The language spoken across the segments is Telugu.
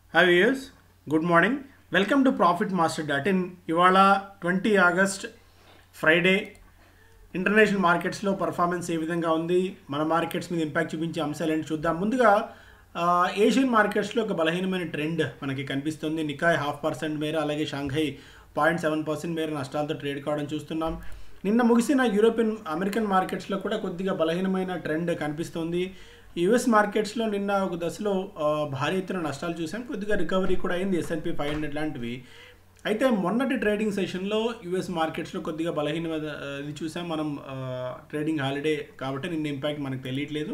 have use good morning welcome to profit master dot in ఇవాళ ట్వంటీ ఆగస్ట్ ఫ్రైడే ఇంటర్నేషనల్ మార్కెట్స్లో పర్ఫార్మెన్స్ ఏ విధంగా ఉంది మన మార్కెట్స్ మీద ఇంపాక్ట్ చూపించే అంశాలు ఏంటి చూద్దాం ముందుగా ఆ, ఏషియన్ మార్కెట్స్లో ఒక బలహీనమైన ట్రెండ్ మనకి కనిపిస్తుంది నికాయ్ హాఫ్ పర్సెంట్ మేర అలాగే షాంఘై పాయింట్ సెవెన్ పర్సెంట్ మేర నష్టాలతో ట్రేడ్ కావడం చూస్తున్నాం నిన్న ముగిసిన యూరోపియన్ అమెరికన్ మార్కెట్స్లో కూడా కొద్దిగా బలహీనమైన ట్రెండ్ కనిపిస్తుంది యుఎస్ మార్కెట్స్లో నిన్న ఒక దశలో ఆ, భారీ ఎత్తున నష్టాలు చూసాం కొద్దిగా రికవరీ కూడా అయింది ఎస్ఎన్పి ఫైవ్ హండ్రెడ్ లాంటివి అయితే మొన్నటి ట్రేడింగ్ సెషన్లో యుఎస్ మార్కెట్స్లో కొద్దిగా బలహీన ఇది చూసాం మనం ఆ, ట్రేడింగ్ హాలిడే కాబట్టి నిన్న ఇంపాక్ట్ మనకు తెలియట్లేదు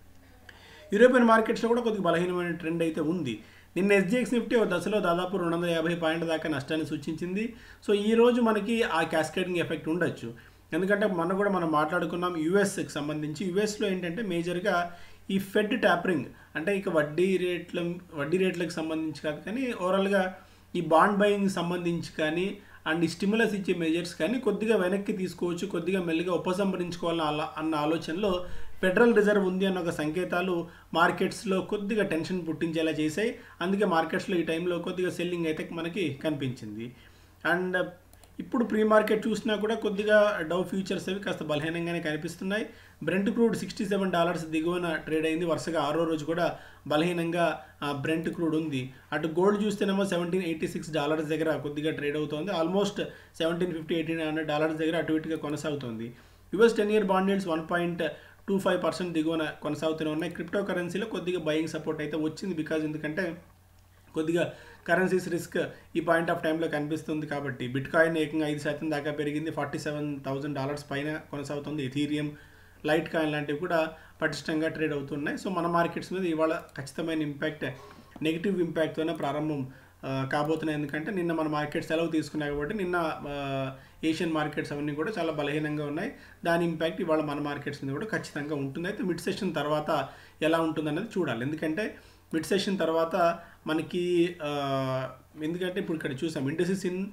యూరోపియన్ మార్కెట్స్లో కూడా కొద్దిగా బలహీనమైన ట్రెండ్ అయితే ఉంది నిన్న ఎస్జిఎక్స్ నిఫ్టీ ఒక దశలో దాదాపు రెండు వందల యాభై పాయింట్ దాకా నష్టాన్ని సూచించింది సో ఈ రోజు మనకి ఆ క్యాస్కేడింగ్ ఎఫెక్ట్ ఉండొచ్చు ఎందుకంటే మొన్న కూడా మనం మాట్లాడుకున్నాం యూఎస్కి సంబంధించి యూఎస్లో ఏంటంటే మేజర్గా ఈ ఫెడ్ ట్యాపరింగ్ అంటే ఇక వడ్డీ రేట్ల వడ్డీ రేట్లకు సంబంధించి కాదు కానీ ఓవరాల్గా ఈ బాండ్ బయింగ్ సంబంధించి కానీ అండ్ ఈ స్టిమ్యులస్ ఇచ్చే మెజర్స్ కానీ కొద్దిగా వెనక్కి తీసుకోవచ్చు కొద్దిగా మెల్లిగా ఉపసంహరించుకోవాలని అలా అన్న ఆలోచనలో ఫెడరల్ రిజర్వ్ ఉంది అన్న ఒక సంకేతాలు మార్కెట్స్లో కొద్దిగా టెన్షన్ పుట్టించేలా చేశాయి అందుకే మార్కెట్స్లో ఈ టైంలో కొద్దిగా సెల్లింగ్ అయితే మనకి కనిపించింది అండ్ ఇప్పుడు ప్రీ మార్కెట్ చూసినా కూడా కొద్దిగా డౌ ఫ్యూచర్స్ అవి కాస్త బలహీనంగానే కనిపిస్తున్నాయి Brent crude sixty seven dollars దిగువన ట్రేడ్ అయింది వరుసగా ఆరో రోజు కూడా బలహీనంగా బ్రెంట్ క్రూడ్ ఉంది అటు గోల్డ్ చూస్తేనేమో సెవెంటీన్ ఎయిటీ సిక్స్ డాలర్స్ దగ్గర కొద్దిగా ట్రేడ్ అవుతుంది almost seventeen fifty eighteen hundred dollars దగ్గర అటు ఇటుగా కొనసాగుతుంది US ten year bond one point two five percent దిగువన కొనసాగుతూనే ఉన్నాయి క్రిప్టో కరెన్సీలో కొద్దిగా బయింగ్ సపోర్ట్ అయితే వచ్చింది బికాజ్ ఎందుకంటే కొద్దిగా కరెన్సీస్ రిస్క్ ఈ పాయింట్ ఆఫ్ టైంలో కనిపిస్తుంది కాబట్టి బిట్ కాయిన్ ఏకంగా ఐదు శాతం దాకా పెరిగింది ఫార్టీ సెవెన్ థౌసండ్ డాలర్స్ పైన కొనసాగుతుంది ఇథీరియం లైట్ కాయిన్ లాంటివి కూడా పటిష్టంగా ట్రేడ్ అవుతున్నాయి సో మన మార్కెట్స్ మీద ఇవాళ ఖచ్చితమైన ఇంపాక్ట్ నెగిటివ్ ఇంపాక్ట్తోనే ప్రారంభం ఆ, కాబోతున్నాయి ఎందుకంటే నిన్న మన మార్కెట్ సెలవు తీసుకున్నాయి కాబట్టి నిన్న ఆ, ఏషియన్ మార్కెట్స్ అవన్నీ కూడా చాలా బలహీనంగా ఉన్నాయి దాని ఇంపాక్ట్ ఇవాళ మన మార్కెట్స్ మీద కూడా ఖచ్చితంగా ఉంటుంది అయితే మిడ్ సెషన్ తర్వాత ఎలా ఉంటుందనేది చూడాలి ఎందుకంటే మిడ్ సెషన్ తర్వాత మనకి ఆ, ఎందుకంటే ఇప్పుడు ఇక్కడ చూసాం industries in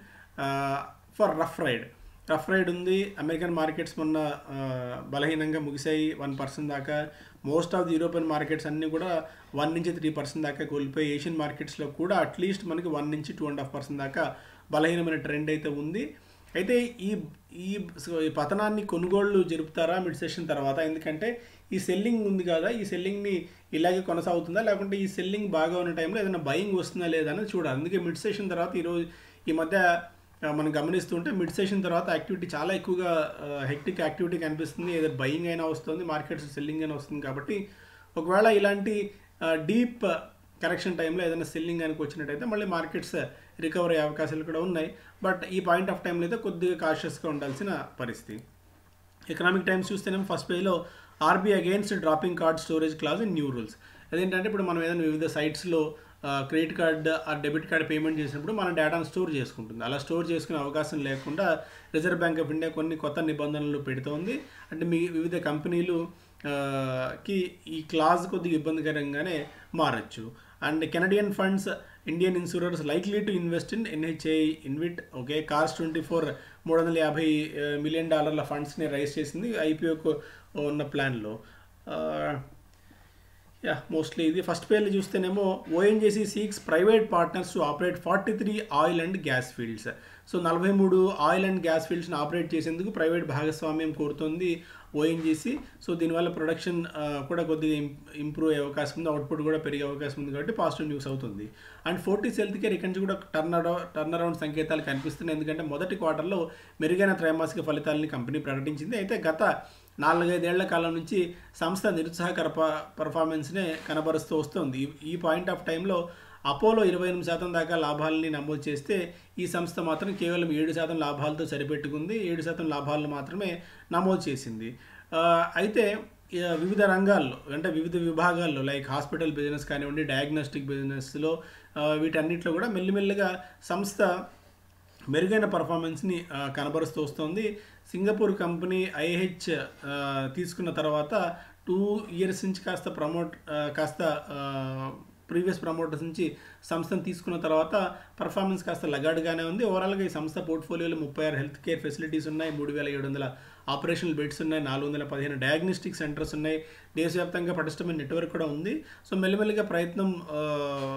for rough ride rough ride ఉంది అమెరికన్ మార్కెట్స్ మొన్న ఆ, బలహీనంగా ముగిసాయి వన్ పర్సెంట్ దాకా most of the European markets అన్నీ కూడా వన్ నుంచి త్రీ పర్సెంట్ దాకా కోల్పోయి ఏషియన్ మార్కెట్స్లో కూడా అట్లీస్ట్ మనకి వన్ నుంచి టూ అండ్ హాఫ్ పర్సెంట్ దాకా బలహీనమైన ట్రెండ్ అయితే ఉంది అయితే ఈ ఈ సో ఈ పతనాన్ని కొనుగోళ్లు జరుపుతారా మిడ్ సెషన్ తర్వాత ఎందుకంటే ఈ సెల్లింగ్ ఉంది కదా ఈ సెల్లింగ్ని ఇలాగే కొనసాగుతుందా లేకుంటే ఈ సెల్లింగ్ బాగా ఉన్న టైంలో ఏదైనా బయింగ్ వస్తుందా లేదా అనేది చూడాలి అందుకే మిడ్ సెషన్ తర్వాత ఈరోజు ఈ మధ్య ఆ, మనం గమనిస్తుంటే మిడ్ సెషన్ తర్వాత యాక్టివిటీ చాలా ఎక్కువగా హెక్టిక్ యాక్టివిటీ కనిపిస్తుంది ఏదో బయింగ్ అయినా వస్తుంది మార్కెట్స్ సెల్లింగ్ అయినా వస్తుంది కాబట్టి ఒకవేళ ఇలాంటి డీప్ కరెక్షన్ టైంలో ఏదైనా సెల్లింగ్ కనుక వచ్చినట్టయితే మళ్ళీ మార్కెట్స్ రికవర్ అయ్యే అవకాశాలు కూడా ఉన్నాయి బట్ ఈ పాయింట్ ఆఫ్ టైంలో అయితే కొద్దిగా కాషియస్గా ఉండాల్సిన పరిస్థితి ఎకనామిక్ టైమ్స్ చూస్తేనేమో ఫస్ట్ పేజ్లో R B against dropping card storage clause in new rules అదేంటంటే ఇప్పుడు మనం ఏదైనా వివిధ సైట్స్లో క్రెడిట్ కార్డ్ ఆ డెబిట్ కార్డ్ పేమెంట్ చేసినప్పుడు మన డేటాను స్టోర్ చేసుకుంటుంది అలా స్టోర్ చేసుకునే అవకాశం లేకుండా రిజర్వ్ బ్యాంక్ ఆఫ్ ఇండియా కొన్ని కొత్త నిబంధనలు పెడుతోంది అంటే మీ వివిధ కంపెనీలు ఆ, కి ఈ క్లాజ్ కొద్దిగా ఇబ్బందికరంగానే మారచ్చు and Canadian funds Indian insurers likely to invest in NHI InvIT okay cars twenty four మూడు వందల యాభై మిలియన్ డాలర్ల ఫండ్స్ని రైజ్ చేసింది ఐపీఓకు ఉన్న ప్లాన్లో యా మోస్ట్లీ ఇది ఫస్ట్ పేర్లు చూస్తేనేమో ONGC seeks private partners to operate forty three oil and gas fields so నలభై మూడు ఆయిల్ అండ్ గ్యాస్ ఫీల్డ్స్ని ఆపరేట్ చేసేందుకు ప్రైవేట్ భాగస్వామ్యం కోరుతుంది ఓఎన్జీసీ సో దీనివల్ల ప్రొడక్షన్ కూడా కొద్దిగా ఇంప్రూవ్ అయ్యే అవకాశం ఉంది అవుట్పుట్ కూడా పెరిగే అవకాశం ఉంది కాబట్టి పాజిటివ్ న్యూస్ అవుతుంది అండ్ ఫోర్టీస్ హెల్త్ కేర్ ఇక్కడి నుంచి కూడా టర్న్ అరౌండ్ టర్న్ అరౌండ్ సంకేతాలు కనిపిస్తున్నాయి ఎందుకంటే మొదటి క్వార్టర్లో మెరుగైన త్రైమాసిక ఫలితాలని కంపెనీ ప్రకటించింది అయితే గత నాలుగైదేళ్ల కాలం నుంచి సంస్థ నిరుత్సాహకర ప- పర్ఫార్మెన్స్నే కనబరుస్తూ వస్తుంది ఈ- ఈ పాయింట్ ఆఫ్ టైంలో అపోలో ఇరవై ఎనిమిది శాతం దాకా లాభాలని నమోదు చేస్తే ఈ సంస్థ మాత్రం కేవలం ఏడు శాతం లాభాలతో సరిపెట్టుకుంది ఏడు శాతం లాభాలను మాత్రమే నమోదు చేసింది ఆ, అయితే ఆ, వివిధ రంగాల్లో అంటే వివిధ విభాగాల్లో లైక్ హాస్పిటల్ బిజినెస్ కానివ్వండి డయాగ్నోస్టిక్ బిజినెస్లో ఆ, వీటన్నిటిలో కూడా మెల్లిమెల్లిగా సంస్థ మెరుగైన పర్ఫార్మెన్స్ని ఆ, కనబరుస్తూ వస్తుంది సింగపూర్ కంపెనీ ఐహెచ్ తీసుకున్న తర్వాత టూ ఇయర్స్ నుంచి కాస్త ప్రమోట్ ఆ, కాస్త ప్రీవియస్ ప్రమోటర్స్ నుంచి సంస్థను తీసుకున్న తర్వాత పర్ఫార్మెన్స్ కాస్త లగాడుగానే ఉంది ఓవరాల్గా ఈ సంస్థ పోర్ట్ఫోలియోలో ముప్పై ఆరు హెల్త్ కేర్ ఫెసిలిటీస్ ఉన్నాయి మూడు వేల ఏడు వందల ఆపరేషనల్ బెడ్స్ ఉన్నాయి నాలుగు వందల పదిహేను డయాగ్నోస్టిక్ సెంటర్స్ ఉన్నాయి దేశవ్యాప్తంగా పటిష్టమైన నెట్వర్క్ కూడా ఉంది సో మెల్లిమెల్లిగా ప్రయత్నం ఆ,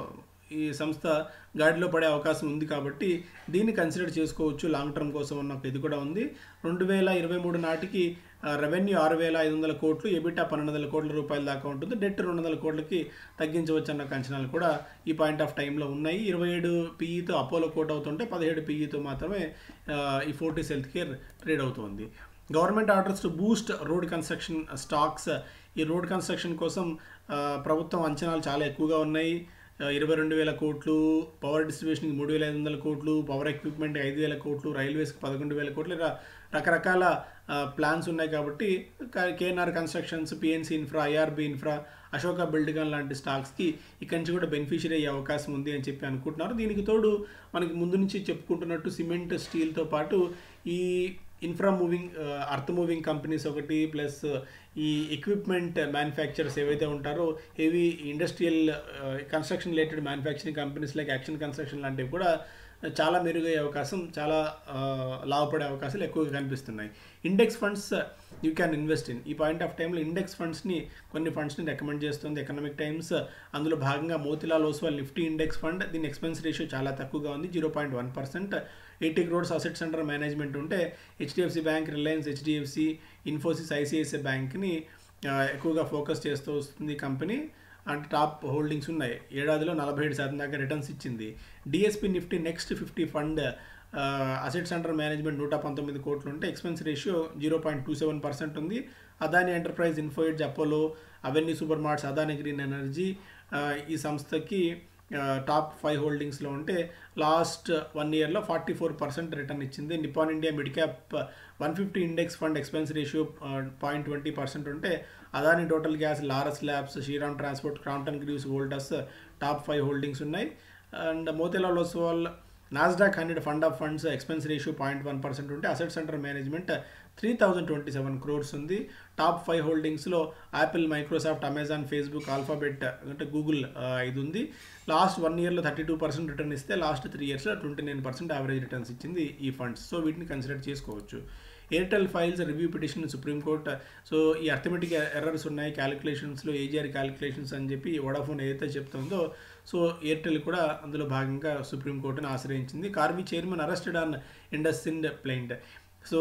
ఈ సంస్థ గాడిలో పడే అవకాశం ఉంది కాబట్టి దీన్ని కన్సిడర్ చేసుకోవచ్చు లాంగ్ టర్మ్ కోసం ఉన్న ఒక ఇది కూడా ఉంది రెండు వేల ఇరవై మూడు నాటికి రెవెన్యూ ఆరు వేల ఐదు వందల కోట్లు ఎబిటా పన్నెండు వందల కోట్ల రూపాయల దాకా ఉంటుంది డెట్ రెండు వందల కోట్లకి తగ్గించవచ్చు అన్న అంచనాలు కూడా ఈ పాయింట్ ఆఫ్ టైంలో ఉన్నాయి ఇరవై ఏడు పీఈతో అపోలో కోట్ అవుతుంటే పదిహేడు పీఈతో మాత్రమే ఆ, ఈ ఫోర్టీస్ హెల్త్ కేర్ ట్రేడ్ అవుతుంది government orders to boost road construction stocks ఈ రోడ్ కన్స్ట్రక్షన్ కోసం ఆ, ప్రభుత్వం అంచనాలు చాలా ఎక్కువగా ఉన్నాయి ఆ, ఇరవై రెండు వేల కోట్లు పవర్ డిస్ట్రిబ్యూషన్కి మూడు వేల ఐదు వందల కోట్లు పవర్ ఎక్విప్మెంట్ ఐదు వేల కోట్లు రైల్వేస్కి పదకొండు వేల కోట్లు ఇలా రకరకాల ప్లాన్స్ ఉన్నాయి కాబట్టి KNR constructions PNC infra IRB infra Ashoka building లాంటి స్టాక్స్కి ఇక్కడి నుంచి కూడా బెనిఫిషియరీ అయ్యే అవకాశం ఉంది అని చెప్పి అనుకుంటున్నారు దీనికి తోడు మనకి ముందు నుంచి చెప్పుకుంటున్నట్టు సిమెంట్ స్టీల్తో పాటు ఈ infra moving earth moving companies ఒకటి ప్లస్ ఈ ఎక్విప్మెంట్ మ్యానుఫ్యాక్చరర్స్ ఏవైతే ఉంటారో heavy industrial construction related manufacturing companies like Action construction లాంటివి కూడా చాలా మెరుగయ్యే అవకాశం చాలా ఆ, లాభపడే అవకాశాలు ఎక్కువగా కనిపిస్తున్నాయి index funds you can invest in ఈ పాయింట్ ఆఫ్ టైంలో ఇండెక్స్ ఫండ్స్ని కొన్ని ఫండ్స్ని రికమెండ్ చేస్తుంది ఎకనామిక్ టైమ్స్ అందులో భాగంగా Motilal Oswal Nifty index fund దీని ఎక్స్పెన్స్ రేషియో చాలా తక్కువగా ఉంది zero point one percent eighty crores assets under management ఉంటే HDFC bank Reliance HDFC Infosys ICICI బ్యాంక్ని ఆ, ఎక్కువగా ఫోకస్ చేస్తూ వస్తుంది ఈ కంపెనీ అంటే టాప్ హోల్డింగ్స్ ఉన్నాయి ఏడాదిలో నలభై ఏడు శాతం దాకా రిటర్న్స్ ఇచ్చింది DSP Nifty next fifty fund assets under management నూట పంతొమ్మిది కోట్లు ఉంటే expense ratio zero point two seven percent ఉంది Adani enterprise Info Edge Apollo Avenue super marts Adani green energy ఆ, ఈ సంస్థకి టాప్ ఫైవ్ హోల్డింగ్స్లో ఉంటే లాస్ట్ వన్ ఇయర్లో ఫార్టీ ఫోర్ పర్సెంట్ రిటర్న్ ఇచ్చింది Nippon India mid cap one fifty index fund expense ratio point twenty percent ఉంటే Adani total gas Laurus labs Shriram transport Crompton Greaves Voltas top five holdings ఉన్నాయి and Motilal Oswal Nasdaq hundred fund of funds expense ratio point one percent ఉంటే asset center management three thousand twenty seven crores ఉంది టాప్ ఫైవ్ హోల్డింగ్స్లో Apple Microsoft Amazon Facebook Alphabet అంటే గూగుల్ ఇది ఉంది లాస్ట్ వన్ ఇయర్లో థర్టీ టూ పర్సెంట్ రిటర్న్ ఇస్తే లాస్ట్ త్రీ ఇయర్స్లో twenty nine percent average returns ఇచ్చింది ఈ ఫండ్స్ సో వీటిని కన్సిడర్ చేసుకోవచ్చు Airtel files review petition supreme court so ఈ అర్థమెటిక్ ఎర్రర్స్ ఉన్నాయి క్యాలిక్యులేషన్స్లో ఏజీఆర్ క్యాలిక్యులేషన్స్ అని చెప్పి వడాఫోన్ ఏదైతే చెప్తుందో సో ఎయిర్టెల్ కూడా అందులో భాగంగా సుప్రీంకోర్టును ఆశ్రయించింది Karvy chairman arrested on IndusInd plaint so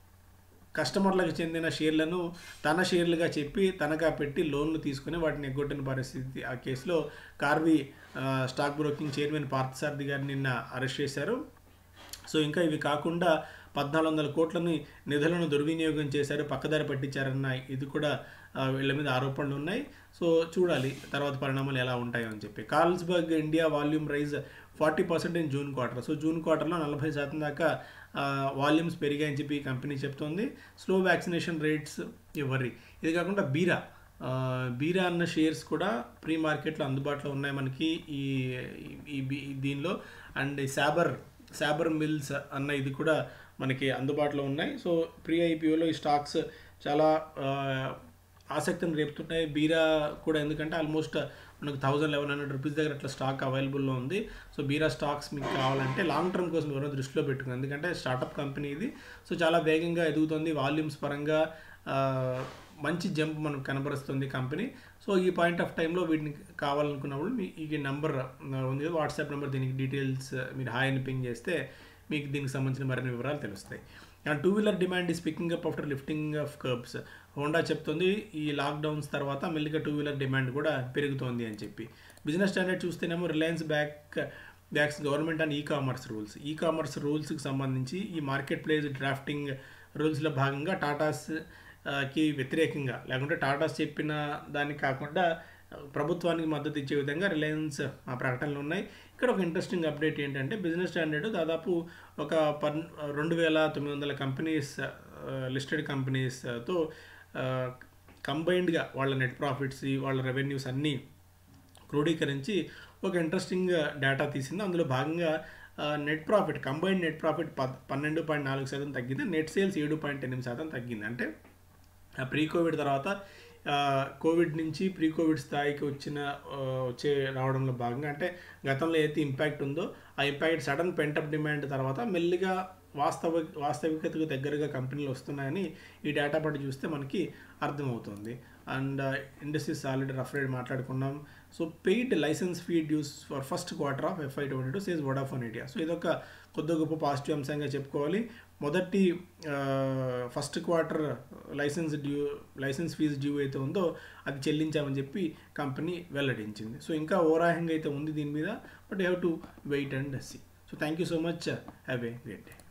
కస్టమర్లకు చెందిన షేర్లను తన షేర్లుగా చెప్పి తనఖా పెట్టి లోన్లు తీసుకుని వాటిని ఎగ్గొట్టిన పరిస్థితి ఆ కేసులో కార్వి ఆ, స్టాక్ బ్రోకింగ్ చైర్మన్ పార్థసారథి గారిని నిన్న అరెస్ట్ చేశారు సో ఇంకా ఇవి కాకుండా పద్నాలుగు వందల కోట్లని నిధులను దుర్వినియోగం చేశారు పక్కదారి పట్టించారన్న ఇది కూడా ఆ, వీళ్ళ మీద ఆరోపణలు ఉన్నాయి సో చూడాలి తర్వాత పరిణామాలు ఎలా ఉంటాయో అని చెప్పి Carlsberg India volume rise forty percent in June quarter so June క్వార్టర్లో నలభై శాతం దాకా వాల్యూమ్స్ పెరిగాయని చెప్పి ఈ కంపెనీ చెప్తోంది స్లో వ్యాక్సినేషన్ రేట్స్ ఇవ్వరి ఇది కాకుండా బీరా ఆ, బీరా అన్న షేర్స్ కూడా ప్రీ మార్కెట్లో అందుబాటులో ఉన్నాయి మనకి ఈ ఈ బీ- దీనిలో అండ్ శాబర్ శాబర్ మిల్స్ అన్న ఇది కూడా మనకి అందుబాటులో ఉన్నాయి సో ప్రీ ఐపీఓలో ఈ స్టాక్స్ చాలా ఆ, ఆసక్తిని రేపుతున్నాయి బీరా కూడా ఎందుకంటే ఆల్మోస్ట్ మనకు థౌజండ్ లెవెన్ హండ్రెడ్ రూపీస్ దగ్గర అట్లా స్టాక్ అవైలబుల్లో ఉంది సో బీరా స్టాక్స్ మీకు కావాలంటే లాంగ్ టర్మ్ కోసం ఎవరో దృష్టిలో పెట్టుకుంది ఎందుకంటే స్టార్టప్ కంపెనీ ఇది సో చాలా వేగంగా ఎదుగుతుంది వాల్యూమ్స్ పరంగా ఆ, మంచి జంప్ మనకు కనబరుస్తుంది కంపెనీ సో ఈ పాయింట్ ఆఫ్ టైంలో వీటిని కావాలనుకున్నప్పుడు మీ ఈ నెంబర్ ఉంది వాట్సాప్ నెంబర్ దీనికి డీటెయిల్స్ మీరు హాయ్ అని పింగ్ చేస్తే మీకు దీనికి సంబంధించిన మరిన్ని వివరాలు తెలుస్తాయి and two wheeler demand is picking up after lifting of curbs Honda చెప్తుంది ఈ లాక్డౌన్స్ తర్వాత మెల్లిగా టూ వీలర్ డిమాండ్ కూడా పెరుగుతోంది అని చెప్పి బిజినెస్ స్టాండర్డ్ చూస్తేనేమో Reliance back backs government and e commerce rules e commerce రూల్స్కి సంబంధించి ఈ మార్కెట్ ప్లేస్ డ్రాఫ్టింగ్ రూల్స్లో భాగంగా టాటాస్ ఆ, కి వ్యతిరేకంగా లేకుంటే టాటాస్ చెప్పిన దానికి కాకుండా ఆ, ప్రభుత్వానికి మద్దతు ఇచ్చే విధంగా రిలయన్స్ ఆ ప్రకటనలు ఉన్నాయి ఇక్కడ ఒక ఇంట్రెస్టింగ్ అప్డేట్ ఏంటంటే బిజినెస్ స్టాండర్డ్ దాదాపు ఒక పన్ రెండు వేల తొమ్మిది వందల కంపెనీస్ లిస్టెడ్ కంపెనీస్తో కంబైన్డ్గా వాళ్ళ నెట్ ప్రాఫిట్స్ వాళ్ళ రెవెన్యూస్ అన్నీ క్రోడీకరించి ఒక ఇంట్రెస్టింగ్ డేటా తీసింది అందులో భాగంగా net profit combined net profit పద్ పన్నెండు పాయింట్ నాలుగు శాతం తగ్గింది నెట్ సేల్స్ ఏడు పాయింట్ ఎనిమిది శాతం తగ్గింది అంటే ప్రీ కోవిడ్ తర్వాత ఆ, కోవిడ్ నుంచి ప్రీ కోవిడ్ స్థాయికి వచ్చిన ఆ, వచ్చే రావడంలో భాగంగా అంటే గతంలో ఏదైతే ఇంపాక్ట్ ఉందో ఆ ఇంపాక్ట్ సడన్ పెంటప్ డిమాండ్ తర్వాత మెల్లిగా వాస్తవ వాస్తవికతకు దగ్గరగా కంపెనీలు వస్తున్నాయని ఈ డేటా పట్టి చూస్తే మనకి అర్థమవుతుంది and industries already rough rate మాట్లాడుకున్నాం so paid license fee dues for first quarter of FY twenty two says Vodafone India so ఇదొక కొద్ది గొప్ప పాజిటివ్ అంశంగా చెప్పుకోవాలి మొదటి first quarter license due license fee due అయితే ఉందో అది చెల్లించామని చెప్పి కంపెనీ వెల్లడించింది సో ఇంకా ఓరాహంగా అయితే ఉంది దీని మీద but have to wait and see so thank you so much have a great day